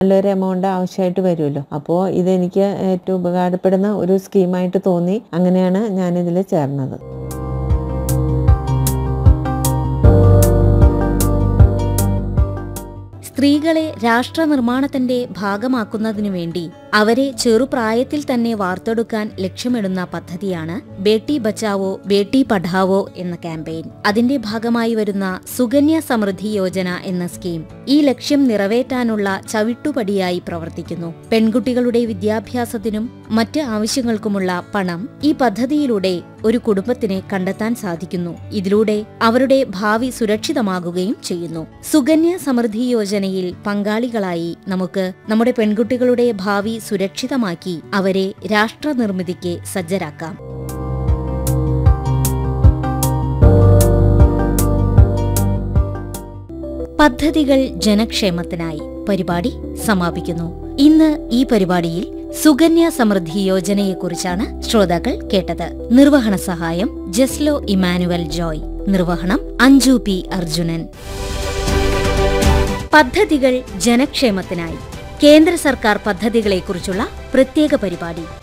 നല്ലൊരു എമൗണ്ട് ആവശ്യമായിട്ട് വരുമല്ലോ അപ്പോൾ ഇതെനിക്ക് ഏറ്റവും ഉപകാരപ്പെടുന്ന ഒരു സ്കീമായിട്ട് തോന്നി അങ്ങനെയാണ് ഞാനിതിൽ ചേർന്നത് സ്ത്രീകളെ രാഷ്ട്ര നിർമ്മാണത്തിന്റെ ഭാഗമാക്കുന്നതിനു വേണ്ടി അവരെ ചെറുപ്രായത്തിൽ തന്നെ വാർത്തെടുക്കാൻ ലക്ഷ്യമിടുന്ന പദ്ധതിയാണ് ബേട്ടി ബച്ചാവോ ബേട്ടി പഠാവോ എന്ന ക്യാമ്പയിൻ അതിന്റെ ഭാഗമായി വരുന്ന സുകന്യ സമൃദ്ധി യോജന എന്ന സ്കീം ഈ ലക്ഷ്യം നിറവേറ്റാനുള്ള ചവിട്ടുപടിയായി പ്രവർത്തിക്കുന്നു പെൺകുട്ടികളുടെ വിദ്യാഭ്യാസത്തിനും മറ്റ് ആവശ്യങ്ങൾക്കുമുള്ള പണം ഈ പദ്ധതിയിലൂടെ ഒരു കുടുംബത്തിനെ കണ്ടെത്താൻ സാധിക്കുന്നു ഇതിലൂടെ അവരുടെ ഭാവി സുരക്ഷിതമാകുകയും ചെയ്യുന്നു സുകന്യ സമൃദ്ധി യോജനയിൽ പങ്കാളികളായി നമുക്ക് നമ്മുടെ പെൺകുട്ടികളുടെ ഭാവി സുരക്ഷിതമാക്കി അവരെ രാഷ്ട്ര നിർമ്മിതിക്ക് സജ്ജരാക്കാം പദ്ധതികൾ ജനക്ഷേമത്തിനായി പരിപാടി സമാപിക്കുന്നു ഇന്ന് ഈ പരിപാടിയിൽ സുകന്യ സമൃദ്ധി യോജനയെക്കുറിച്ചാണ് ശ്രോതാക്കൾ കേട്ടത് നിർവഹണ സഹായം ജസ്ലോ ഇമാനുവൽ ജോയ് നിർവഹണം അഞ്ജു പി അർജുനൻ പദ്ധതികൾ ജനക്ഷേമത്തിനായി കേന്ദ്ര സർക്കാർ പദ്ധതികളെക്കുറിച്ചുള്ള പ്രത്യേക പരിപാടി